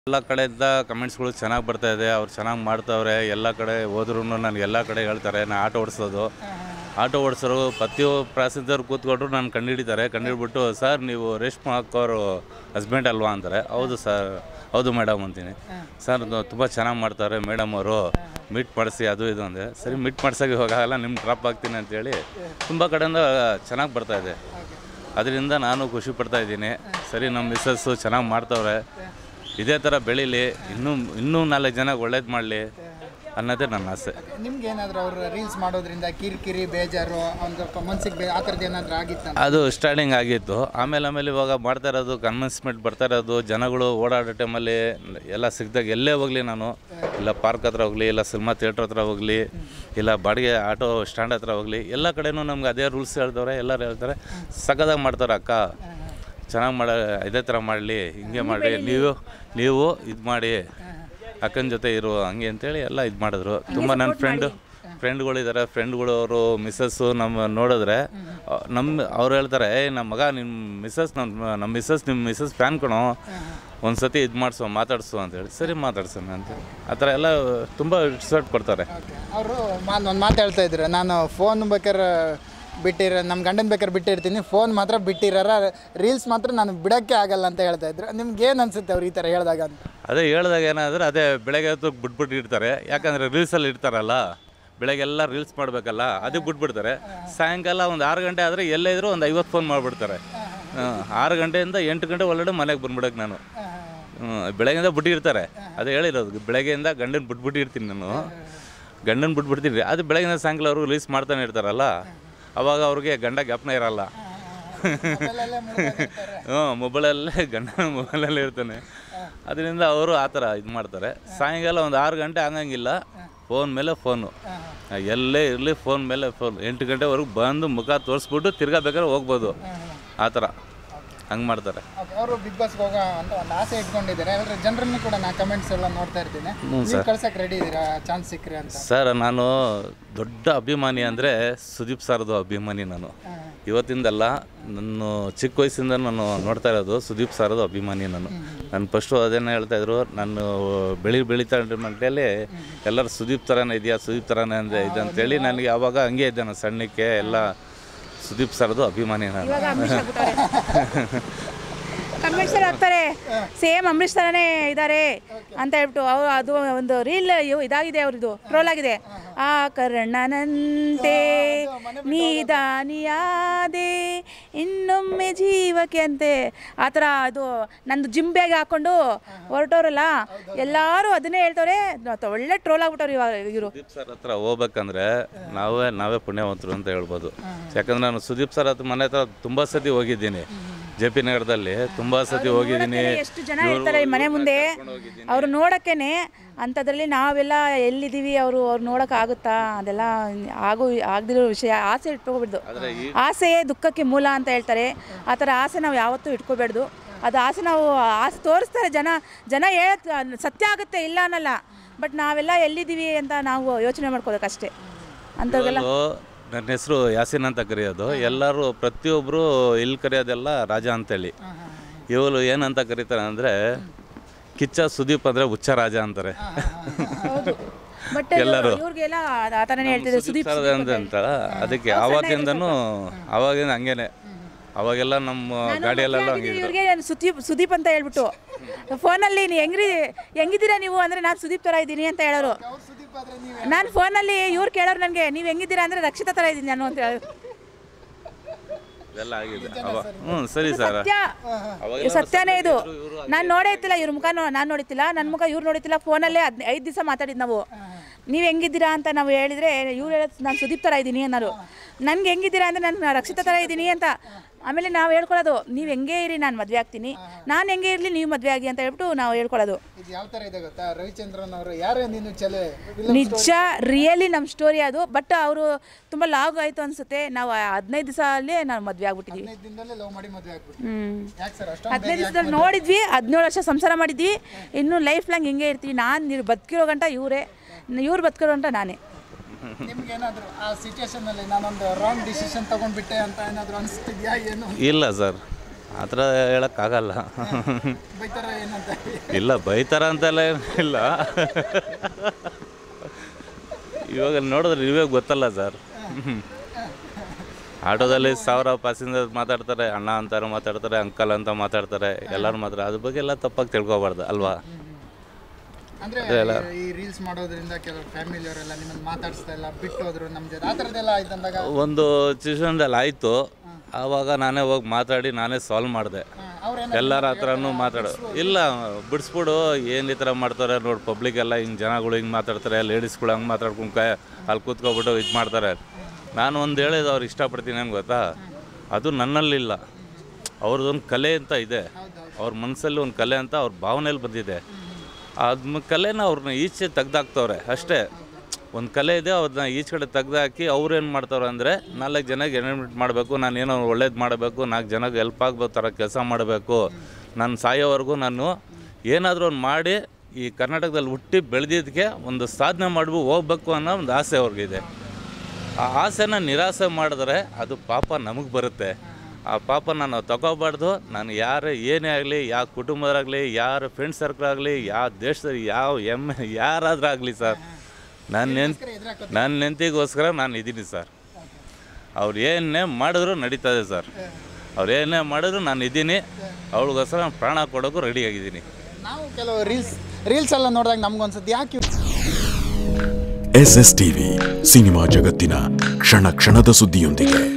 ಎಲ್ಲ ಕಡೆಯಿಂದ ಕಮೆಂಟ್ಸ್ಗಳು ಚೆನ್ನಾಗಿ ಬರ್ತಾ ಇದೆ ಅವ್ರು ಚೆನ್ನಾಗಿ ಮಾಡ್ತಾವ್ರೆ ಎಲ್ಲ ಕಡೆ ಹೋದ್ರೂ ನನಗೆ ಎಲ್ಲ ಕಡೆ ಹೇಳ್ತಾರೆ ನಾನು ಆಟೋ ಓಡಿಸೋದು ಆಟೋ ಓಡಿಸೋರು ಪ್ರತಿಯೊಬ್ಬ ಪ್ಯಾಸೆಂಜರ್ ಕೂತ್ಕೊಂಡ್ರು ನಾನು ಕಂಡುಹಿಡಿತಾರೆ ಕಂಡುಹಿಡ್ಬಿಟ್ಟು ಸರ್ ನೀವು ರೇಷ್ಮೆ ಹಾಕೋರು ಹಸ್ಬೆಂಡ್ ಅಲ್ವಾ ಅಂತಾರೆ ಹೌದು ಸರ್ ಹೌದು ಮೇಡಮ್ ಅಂತೀನಿ ಸರ್ ತುಂಬ ಚೆನ್ನಾಗಿ ಮಾಡ್ತಾರೆ ಮೇಡಮ್ ಅವರು ಮೀಟ್ ಮಾಡಿಸಿ ಅದು ಇದು ಅಂದರೆ ಸರಿ ಮೀಟ್ ಮಾಡ್ಸೋಕೆ ಹೋಗಲ್ಲ ನಿಮ್ಮ ಡ್ರಾಪ್ ಆಗ್ತೀನಿ ಅಂತೇಳಿ ತುಂಬ ಕಡೆಯಿಂದ ಚೆನ್ನಾಗಿ ಬರ್ತಾ ಇದೆ ಅದರಿಂದ ನಾನು ಖುಷಿ ಪಡ್ತಾ ಇದ್ದೀನಿ ಸರಿ ನಮ್ಮ ಮಿಸ್ಸಸ್ಸು ಚೆನ್ನಾಗಿ ಮಾಡ್ತವ್ರೆ ಇದೇ ಥರ ಬೆಳೀಲಿ ಇನ್ನೂ ಇನ್ನೂ ನಾಲ್ಕು ಜನ ಒಳ್ಳೇದು ಮಾಡಲಿ ಅನ್ನೋದೇ ನನ್ನ ಆಸೆ ನಿಮ್ಗೆ ಏನಾದ್ರು ಅವ್ರು ರೀಲ್ಸ್ ಮಾಡೋದ್ರಿಂದ ಕಿರಿಕಿರಿ ಬೇಜಾರು ಒಂದು ಸ್ವಲ್ಪ ಮನ್ಸಿಗೆ ಬೇ ಆ ಥರದ್ದು ಏನಾದ್ರು ಆಗಿತ್ತ ಅದು ಸ್ಟಾರ್ಟಿಂಗ್ ಆಗಿತ್ತು ಆಮೇಲೆ ಆಮೇಲೆ ಇವಾಗ ಮಾಡ್ತಾ ಇರೋದು ಕನ್ವಿನ್ಸ್ಮೆಂಟ್ ಬರ್ತಾ ಇರೋದು ಜನಗಳು ಓಡಾಡೋ ಟೈಮಲ್ಲಿ ಎಲ್ಲ ಸಿಕ್ಕಿದಾಗ ಎಲ್ಲೇ ಹೋಗಲಿ ನಾನು ಇಲ್ಲ ಪಾರ್ಕ್ ಹತ್ರ ಹೋಗಲಿ ಇಲ್ಲ ಸಿನಿಮಾ ಥಿಯೇಟ್ರ್ ಹತ್ರ ಹೋಗಲಿ ಇಲ್ಲ ಬಾಡಿಗೆ ಆಟೋ ಸ್ಟ್ಯಾಂಡ್ ಹತ್ರ ಹೋಗಲಿ ಎಲ್ಲ ಕಡೆನೂ ನಮ್ಗೆ ಅದೇ ರೂಲ್ಸ್ ಹೇಳ್ತವ್ರೆ ಎಲ್ಲರೂ ಹೇಳ್ತಾರೆ ಸಖತ್ತಾಗಿ ಮಾಡ್ತಾರೆ ಅಕ್ಕ ಚೆನ್ನಾಗಿ ಮಾಡ ಇದೇ ಥರ ಮಾಡಲಿ ಹಿಂಗೆ ಮಾಡಲಿ ನೀವು ನೀವು ಇದು ಮಾಡಿ ಅಕ್ಕನ ಜೊತೆ ಇರು ಹಂಗೆ ಅಂತೇಳಿ ಎಲ್ಲ ಇದು ಮಾಡಿದ್ರು ತುಂಬ ನನ್ನ ಫ್ರೆಂಡು ಫ್ರೆಂಡ್ಗಳಿದ್ದಾರೆ ಫ್ರೆಂಡ್ಗಳು ಅವರು ಮಿಸ್ಸಸ್ಸು ನಮ್ಮ ನೋಡಿದ್ರೆ ಅ, ನಮ್ಮ ಅವ್ರು ಹೇಳ್ತಾರೆ ಏ ನಮ್ಮ ಮಗ ನಿಮ್ಮ ಮಿಸ್ಸಸ್ ನಮ್ಮ ನಮ್ಮ ಮಿಸ್ಸಸ್ ನಿಮ್ಮ ಮಿಸ್ಸಸ್ ಫ್ಯಾನ್ ಕಣೋ ಒಂದು ಸತಿ ಇದು ಮಾಡಿಸು ಮಾತಾಡಿಸು ಅಂತೇಳಿ ಸರಿ ಮಾತಾಡ್ಸೋಣ ಅಂತೇಳಿ ಆ ಥರ ಎಲ್ಲ ತುಂಬ ರಿಸಲ್ಟ್ ಕೊಡ್ತಾರೆ ಅವರು ಮಾ ಒಂದು ಮಾತು ಹೇಳ್ತಾ ಇದ್ರು ನಾನು ಫೋನ್ ಬೇಕಾದ್ರೆ ಬಿಟ್ಟಿರ ನಮ್ಮ ಗಂಡನ ಬೇಕಾದ್ರೆ ಬಿಟ್ಟಿರ್ತೀನಿ ಫೋನ್ ಮಾತ್ರ ಬಿಟ್ಟಿರಾರ ರೀಲ್ಸ್ ಮಾತ್ರ ನಾನು ಬಿಡೋಕ್ಕೆ ಆಗಲ್ಲ ಅಂತ ಹೇಳ್ತಾ ಇದ್ರು ನಿಮ್ಗೆ ಏನು ಅನ್ಸುತ್ತೆ ಅವ್ರು ಈ ಥರ ಹೇಳಿದಾಗ ಅಂತ ಅದೇ ಹೇಳಿದಾಗ ಏನಾದ್ರೆ ಅದೇ ಬೆಳಗ್ಗೆ ಹೊತ್ತು ಬಿಟ್ಬಿಟ್ಟು ಇಡ್ತಾರೆ ಯಾಕಂದರೆ ರೀಲ್ಸಲ್ಲಿ ಇಡ್ತಾರಲ್ಲ ಬೆಳಗ್ಗೆಲ್ಲ ರೀಲ್ಸ್ ಮಾಡಬೇಕಲ್ಲ ಅದಕ್ಕೆ ಬಿಟ್ಬಿಡ್ತಾರೆ ಸಾಯಂಕಾಲ ಒಂದು ಆರು ಗಂಟೆ ಆದರೆ ಎಲ್ಲೇ ಇದ್ರೂ ಒಂದು ಐವತ್ತು ಫೋನ್ ಮಾಡಿಬಿಡ್ತಾರೆ ಆರು ಗಂಟೆಯಿಂದ ಎಂಟು ಗಂಟೆ ಒಳಗಡೆ ಮನೆಗೆ ಬಂದ್ಬಿಡಕ್ಕೆ ನಾನು ಹ್ಞೂ ಬೆಳಗ್ಗೆಯಿಂದ ಬಿಟ್ಟಿರ್ತಾರೆ ಅದೇ ಹೇಳಿರೋದು ಬೆಳಗ್ಗೆಯಿಂದ ಗಂಡನ ಬಿಟ್ಬಿಟ್ಟಿರ್ತೀನಿ ನಾನು ಗಂಡನ ಬಿಟ್ಬಿಡ್ತೀನಿ ಅದು ಬೆಳಗ್ಗಿಂದ ಸಾಯಂಕಾಲ ಅವರು ರೀಲ್ಸ್ ಮಾಡ್ತಾನೆ ಇರ್ತಾರಲ್ಲ ಅವಾಗ ಅವ್ರಿಗೆ ಗಂಡ ಜ್ಞಾಪನ ಇರಲ್ಲ ಹ್ಞೂ ಮೊಬೈಲಲ್ಲೇ ಗಂಡ ಮೊಬೈಲಲ್ಲೇ ಇರ್ತಾನೆ ಅದರಿಂದ ಅವರು ಆ ಥರ ಇದು ಮಾಡ್ತಾರೆ ಸಾಯಂಕಾಲ ಒಂದು ಆರು ಗಂಟೆ ಆಗಂಗಿಲ್ಲ ಫೋನ್ ಮೇಲೆ ಫೋನು ಎಲ್ಲೇ ಇರಲಿ ಫೋನ್ ಮೇಲೆ ಫೋನ್ ಎಂಟು ಗಂಟೆವರೆಗೂ ಬಂದು ಮುಖ ತೋರಿಸ್ಬಿಟ್ಟು ತಿರ್ಗಾ ಬೇಕಾದ್ರೆ ಹೋಗ್ಬೋದು ಆ ಥರ ಹಂಗೆ ಮಾಡ್ತಾರೆ ಅವರು ಬಿಗ್ ಬಾಸ್ಗೆ ಹೋಗೋ ಅಂತ ಒಂದು ಆಸೆ ಇಟ್ಕೊಂಡಿದ್ದಾರೆ ಆದರೆ ಜನರನ್ನು ಕೂಡ ನಾನು ಕಮೆಂಟ್ಸ್ ಎಲ್ಲ ನೋಡ್ತಾ ಇರ್ತೀನಿ ಹ್ಞೂ ನೀವು ಕಳ್ಸಕ್ಕೆ ರೆಡಿ ಇದ್ದೀರಾ ಚಾನ್ಸ್ ಸಿಕ್ಕರೆ ಅಂತ ಸರ್ ನಾನು ದೊಡ್ಡ ಅಭಿಮಾನಿ ಅಂದರೆ ಸುದೀಪ್ ಸರ್ದು ಅಭಿಮಾನಿ ನಾನು ಇವತ್ತಿಂದಲ್ಲ ನಾನು ಚಿಕ್ಕ ವಯಸ್ಸಿಂದ ನಾನು ನೋಡ್ತಾ ಇರೋದು ಸುದೀಪ್ ಸರ್ದು ಅಭಿಮಾನಿ ನಾನು ನಾನು ಫಸ್ಟು ಅದೇನು ಹೇಳ್ತಾ ಇದ್ರು ನಾನು ಬೆಳಿ ಬೆಳೀತಾ ಮಟ್ಟಲ್ಲಿ ಎಲ್ಲರೂ ಸುದೀಪ್ ಥರನೇ ಇದೆಯಾ ಸುದೀಪ್ ಥರನೇ ಅಂದರೆ ಇದೆ ಅಂತೇಳಿ ನನಗೆ ಆವಾಗ ಹಂಗೆ ಇದ್ದೆ ನಾನು ಸಣ್ಣಕ್ಕೆ ಎಲ್ಲ ಸುದೀಪ್ ಸರ್ದು ಅಭಿಮಾನಿ ನಾನು ಇವಾಗ ಅಂಬರೀಷ್ ಆಗ್ಬಿಟ್ಟವ್ರೆ ಅಂಬರೀಷ್ ಸರ್ ಆಗ್ತಾರೆ ಸೇಮ್ ಅಂಬರೀಷ್ ಥರನೇ ಇದ್ದಾರೆ ಅಂತ ಹೇಳ್ಬಿಟ್ಟು ಅವ್ರು ಅದು ಒಂದು ರೀಲ್ ಇದಾಗಿದೆ ಅವ್ರದ್ದು ಟ್ರೋಲ್ ಆಗಿದೆ ಆ ಕರ್ಣನಂತೆ ನೀದಾನಿಯಾದೆ ಇನ್ನೊಮ್ಮೆ ಜೀವಕ್ಕೆ ಅಂತೆ ಆ ಥರ ಅದು ನಂದು ಜಿಮ್ ಬ್ಯಾಗ್ ಹಾಕೊಂಡು ಹೊರಟವ್ರಲ್ಲ ಎಲ್ಲರೂ ಅದನ್ನೇ ಹೇಳ್ತವ್ರೆ ಅದು ಒಳ್ಳೆ ಟ್ರೋಲ್ ಆಗ್ಬಿಟ್ಟವ್ರು ಇವಾಗ ಇವರು ಸುದೀಪ್ ಸರ್ ಹತ್ರ ಹೋಗ್ಬೇಕಂದ್ರೆ ನಾವೇ ನಾವೇ ಪುಣ್ಯವಂತರು ಅಂತ ಹೇಳ್ಬೋದು ಯಾಕಂದ್ರೆ ನಾನು ಸುದೀಪ್ ಸರ್ ಹತ್ರ ಮನೆ ಹತ್ರ ತುಂಬ ಸತಿ ಹೋಗಿದ್ದೀನಿ ಜೆ ಪಿ ನಗರದಲ್ಲಿ ತುಂಬ ಸತಿ ಹೋಗಿದ್ದೀನಿ ಎಷ್ಟು ಜನ ಇರ್ತಾರೆ ಈ ಮನೆ ಮುಂದೆ ಅವ್ರು ನೋಡಕ್ಕೇನೆ ಅಂಥದ್ರಲ್ಲಿ ನಾವೆಲ್ಲ ಎಲ್ಲಿದ್ದೀವಿ ಅವರು ಅವ್ರು ನೋಡಕ್ ಆಗುತ್ತಾ ಅದೆಲ್ಲ ಆಗು ಆಗದಿರೋ ವಿಷಯ ಆಸೆ ಇಟ್ಕೋಬಿಡ್ದು ಆಸೆಯೇ ದುಃಖಕ್ಕೆ ಮೂಲ ಅಂತ ಹೇಳ್ತಾರೆ ಆ ಥರ ಆಸೆ ನಾವು ಯಾವತ್ತೂ ಇಟ್ಕೋಬೇಡ್ದು ಅದು ಆಸೆ ನಾವು ಆಸೆ ತೋರಿಸ್ತಾರೆ ಜನ ಜನ ಹೇಳಕ್ ಸತ್ಯ ಆಗುತ್ತೆ ಇಲ್ಲ ಅನ್ನಲ್ಲ ಬಟ್ ನಾವೆಲ್ಲ ಎಲ್ಲಿದ್ದೀವಿ ಅಂತ ನಾವು ಯೋಚನೆ ಮಾಡ್ಕೋಬೇಕಷ್ಟೇ ಅಂಥವ್ರಿಗೆಲ್ಲ ಇವ್ರು ನನ್ನ ಹೆಸರು ಯಾಸಿನ್ ಅಂತ ಕರೆಯೋದು ಎಲ್ಲರೂ ಪ್ರತಿಯೊಬ್ಬರು ಇಲ್ಲಿ ಕರೆಯೋದೆಲ್ಲ ರಾಜ ಅಂತೇಳಿ ಇವಳು ಏನಂತ ಕರೀತಾರೆ ಅಂದರೆ ಕಿಚ್ಚ ಸುದೀಪ್ ಅಂದರೆ ಹುಚ್ಚ ರಾಜ ಅಂತಾರೆ ಬಟ್ ಎಲ್ಲರೂ. ಇವ್ರಿಗೆಲ್ಲ ಆ ಥರನೇ ಹೇಳ್ತಿದ್ರು ಸುದೀಪ್ ಸರ್ ಅಂತ ಅಂತಲ್ಲ ಅದಕ್ಕೆ ಆವಾಗಿಂದನೂ ಆವಾಗಿಂದ ಹಂಗೇನೆ ಅವಾಗೆಲ್ಲ ನಮ್ಮ ಗಾಡಿಯಲ್ಲೆಲ್ಲ ಹಂಗಿದ್ರು ಇವ್ರಿಗೆ ನಾನು ಸುದೀಪ್ ಸುದೀಪ್ ಅಂತ ಹೇಳ್ಬಿಟ್ಟು ಫೋನಲ್ಲಿ ನೀವು ಹೆಂಗ್ರಿ ಹೆಂಗಿದ್ದೀರಾ ನೀವು ಅಂದರೆ ನಾನು ಸುದೀಪ್ ಥರ ಇದ್ದೀನಿ ಅಂತ ಹೇಳೋರು ಸುದೀಪ್ ಆದರೆ ನೀವು ನಾನು ಫೋನಲ್ಲಿ ಇವ್ರು ಕೇಳೋರು ನನಗೆ ನೀವು ಹೆಂಗಿದ್ದೀರಾ ಅಂದರೆ ರಕ್ಷಿತಾ ಥರ ಇದ್ದೀನಿ ನಾನು ಅಂತ ಹೇಳೋರು ಇದೆಲ್ಲ ಆಗಿದೆ ಅವ ಹ್ಞೂ ಸರಿ ಸರ್ ಸತ್ಯ ಇದು ಸತ್ಯನೇ ಇದು ನಾನು ನೋಡೇ ಇತ್ತಿಲ್ಲ ಇವ್ರ ಮುಖ ನಾನು ನೋಡಿತ್ತಿಲ್ಲ ನನ್ನ ಮುಖ ಇವ್ರು ನೋಡಿತ್ತಿಲ್ಲ ಫೋನಲ್ಲೇ ಹದ್ ಐದು ದಿವಸ ಮಾತಾಡಿದ್ದು ನಾವು ನೀವು ಹೆಂಗಿದ್ದೀರಾ ಅಂತ ನಾವು ಹೇಳಿದರೆ ಇವ್ರು ಹೇಳೋದು ನಾನು ಸುದೀಪ್ ಥರ ಇದ್ದೀನಿ ಅನ್ನೋರು ನನಗೆ ಹೆಂಗಿದ್ದೀರಾ ಅಂದರೆ ನಾನು ರಕ್ಷಿತಾ ಥರ ಇದ್ದೀನಿ ಅಂತ ಆಮೇಲೆ ನಾವು ಹೇಳ್ಕೊಳ್ಳೋದು ನೀವು ಹೆಂಗೆ ಇರಿ ನಾನು ಮದುವೆ ಆಗ್ತೀನಿ ನಾನು ಹೆಂಗೆ ಇರಲಿ ನೀವು ಮದುವೆ ಆಗಿ ಅಂತ ಹೇಳ್ಬಿಟ್ಟು ನಾವು ಹೇಳ್ಕೊಳ್ಳೋದು ಇದು ಯಾವ ಥರ ಇದೆ ಗೊತ್ತಾ ರವಿಚಂದ್ರನ್ ಅವರು ಯಾರು ನೀನು ಚಲೆ ನಿಜ ರಿಯಲಿ ನಮ್ಮ ಸ್ಟೋರಿ ಅದು ಬಟ್ ಅವರು ತುಂಬ ಲಾಗ್ ಆಯಿತು ಅನಿಸುತ್ತೆ ನಾವು ಹದಿನೈದು ದಿವಸ ಅಲ್ಲೇ ನಾವು ಮದುವೆ ಆಗ್ಬಿಟ್ಟಿದ್ವಿ ಹದಿನೈದು ದಿನದಲ್ಲೇ ಲವ್ ಮಾಡಿ ಮದುವೆ ಆಗ್ಬಿಟ್ಟು ಹ್ಞೂ ಯಾಕೆ ಸರ್ ಅಷ್ಟೊಂದು ಹದಿನೈದು ದಿವಸದಲ್ಲಿ ನೋಡಿದ್ವಿ ಹದಿನೇಳು ವರ್ಷ ಸಂಸಾರ ಮಾಡಿದ್ವಿ ಇನ್ನೂ ಲೈಫ್ ಲಾಂಗ್ ಹಿಂಗೆ ಇರ್ತೀವಿ ನಾನು ನೀವು ಬದುಕಿರೋ ಗಂಟ ಇವರೇ ಇವ್ರು ಬದುಕಿರೋ ಗಂಟ ನಾನೇ ನಿಮ್ಗೆ ಏನಾದ್ರು ಆ ಸಿಚುವೇಶನ್ ಅಲ್ಲಿ ನಾನೊಂದು ರಾಂಗ್ ಡಿಸಿಷನ್ ತಗೊಂಡ್ಬಿಟ್ಟೆ ಅಂತ ಏನಾದ್ರು ಅನಿಸ್ತಿದ್ಯಾ ಏನು ಇಲ್ಲ ಸರ್ ಆ ಥರ ಹೇಳೋಕ್ಕಾಗಲ್ಲ ಬೈತಾರ ಏನಂತ ಇಲ್ಲ ಬೈತಾರ ಅಂತೆಲ್ಲ ಏನಿಲ್ಲ ಇವಾಗ ನೋಡಿದ್ರೆ ನೀವೇ ಗೊತ್ತಲ್ಲ ಸರ್ ಆಟೋದಲ್ಲಿ ಸಾವಿರ ಪ್ಯಾಸೆಂಜರ್ ಮಾತಾಡ್ತಾರೆ ಅಣ್ಣ ಅಂತಾರೆ ಮಾತಾಡ್ತಾರೆ ಅಂಕಲ್ ಅಂತ ಮಾತಾಡ್ತಾರೆ ಎಲ್ಲರೂ ಮಾತಾಡ ಅದ್ರ ಬಗ್ಗೆ ಎಲ್ಲ ತಪ್ಪಾಗಿ ತಿಳ್ಕೊಬಾರ್ದು ಅಲ್ವಾ ಅಂದ್ರೆ ಈ ರೀಲ್ಸ್ ಮಾಡೋದ್ರಿಂದ ಕೆಲವು ಫ್ಯಾಮಿಲಿ ಅವರೆಲ್ಲ ನಿಮ್ಮನ್ನ ಮಾತಾಡಿಸ್ತಾ ಇಲ್ಲ ಬಿಟ್ಟು ಹೋದ್ರು ನಮ್ಮ ಜೊತೆ ಆ ಥರದ್ದೆಲ್ಲ ಆಯ್ತು ಅಂದಾಗ ಒಂದು ಸಿಚುವೇಶನ್ದಲ್ಲಿ ಆಯಿತು ಆವಾಗ ನಾನೇ ಹೋಗಿ ಮಾತಾಡಿ ನಾನೇ ಸಾಲ್ವ್ ಮಾಡಿದೆ ಅವ್ರೇನ ಎಲ್ಲರ ಹತ್ರನೂ ಮಾತಾಡೋ ಇಲ್ಲ ಬಿಡಿಸ್ಬಿಡು ಏನು ಈ ಥರ ಮಾಡ್ತಾರೆ ನೋಡಿ ಪಬ್ಲಿಕ್ ಎಲ್ಲ ಹಿಂಗೆ ಜನಗಳು ಹಿಂಗೆ ಮಾತಾಡ್ತಾರೆ ಲೇಡೀಸ್ಗಳು ಹಂಗೆ ಮಾತಾಡ್ಕೊಂಡು ಕೈ ಅಲ್ಲಿ ಕೂತ್ಕೊಬಿಟ್ಟು ಇದು ಮಾಡ್ತಾರೆ ನಾನು ಒಂದು ಹೇಳಿದ ಅವ್ರು ಇಷ್ಟಪಡ್ತೀನಿ ಏನು ಗೊತ್ತಾ ಅದು ನನ್ನಲ್ಲಿಲ್ಲ ಅವ್ರದ್ದೊಂದು ಕಲೆ ಅಂತ ಇದೆ ಅವ್ರ ಮನಸ್ಸಲ್ಲಿ ಒಂದು ಕಲೆ ಅಂತ ಅವ್ರ ಭಾವನೆಯಲ್ಲಿ ಬಂದಿದೆ ಅದ್ ಕಲೆನ ಅವ್ರನ್ನ ಈಚೆ ತೆಗ್ದಾಕ್ತವ್ರೆ ಅಷ್ಟೇ ಒಂದು ಕಲೆ ಇದೆ ಅವ್ರನ್ನ ಈಚೆ ಕಡೆ ತೆಗ್ದಾಕಿ ಅವ್ರು ಏನು ಮಾಡ್ತಾವ್ರೆ ಅಂದರೆ ನಾಲ್ಕು ಜನಕ್ಕೆ ಎಂಟರ್ಟೈನ್ಮೆಂಟ್ ಮಾಡಬೇಕು ನಾನು ಏನೋ ಒಳ್ಳೇದು ಮಾಡಬೇಕು ನಾಲ್ಕು ಜನಕ್ಕೆ ಹೆಲ್ಪ್ ಆಗೋ ಥರ ಕೆಲಸ ಮಾಡಬೇಕು ನಾನು ಸಾಯೋವರೆಗೂ ನಾನು ಏನಾದರೂ ಒಂದು ಮಾಡಿ ಈ ಕರ್ನಾಟಕದಲ್ಲಿ ಹುಟ್ಟಿ ಬೆಳೆದಿದ್ದಕ್ಕೆ ಒಂದು ಸಾಧನೆ ಮಾಡ್ಬೇಕು ಹೋಗ್ಬೇಕು ಅನ್ನೋ ಒಂದು ಆಸೆ ಅವ್ರಿಗಿದೆ ಆ ಆಸೆನ ನಿರಾಸೆ ಮಾಡಿದ್ರೆ ಅದು ಪಾಪ ನಮಗೆ ಬರುತ್ತೆ ಆ ಪಾಪನ ನಾವು ತಗೋಬಾರ್ದು ನಾನು ಯಾರೇ ಏನೇ ಆಗಲಿ ಯಾವ ಕುಟುಂಬದಾಗಲಿ ಯಾರ ಫ್ರೆಂಡ್ ಸರ್ಕಲ್ ಆಗಲಿ ಯಾವ ದೇಶದಲ್ಲಿ ಯಾವ ಎಮ್ಮೆ ಯಾರಾದ್ರೂ ಆಗಲಿ ಸರ್ ನನ್ನ ನೆನ್ ನನ್ನ ನೆಂತಿಗೋಸ್ಕರ ನಾನು ಇದ್ದೀನಿ ಸರ್ ಅವ್ರು ಏನೇ ಮಾಡಿದ್ರು ನಡೀತದೆ ಸರ್ ಅವ್ರು ಏನೇ ಮಾಡಿದ್ರು ನಾನು ಇದ್ದೀನಿ ಅವಳಿಗೋಸ್ಕರ ನಾನು ಪ್ರಾಣ ಕೊಡೋಕ್ಕೂ ರೆಡಿಯಾಗಿದ್ದೀನಿ ನಾವು ಕೆಲವು ರೀಲ್ಸ್ ರೀಲ್ಸ್ ಎಲ್ಲ ನೋಡಿದಾಗ ನಮ್ಗೊಂದ್ಸತಿ ಯಾಕೆ ಇವ್ರು ಎಸ್ ಎಸ್ ಟಿವಿ ಸಿನಿಮಾ ಜಗತ್ತಿನ ಕ್ಷಣ ಕ್ಷಣದ ಸುದ್ದಿಯೊಂದಿಗೆ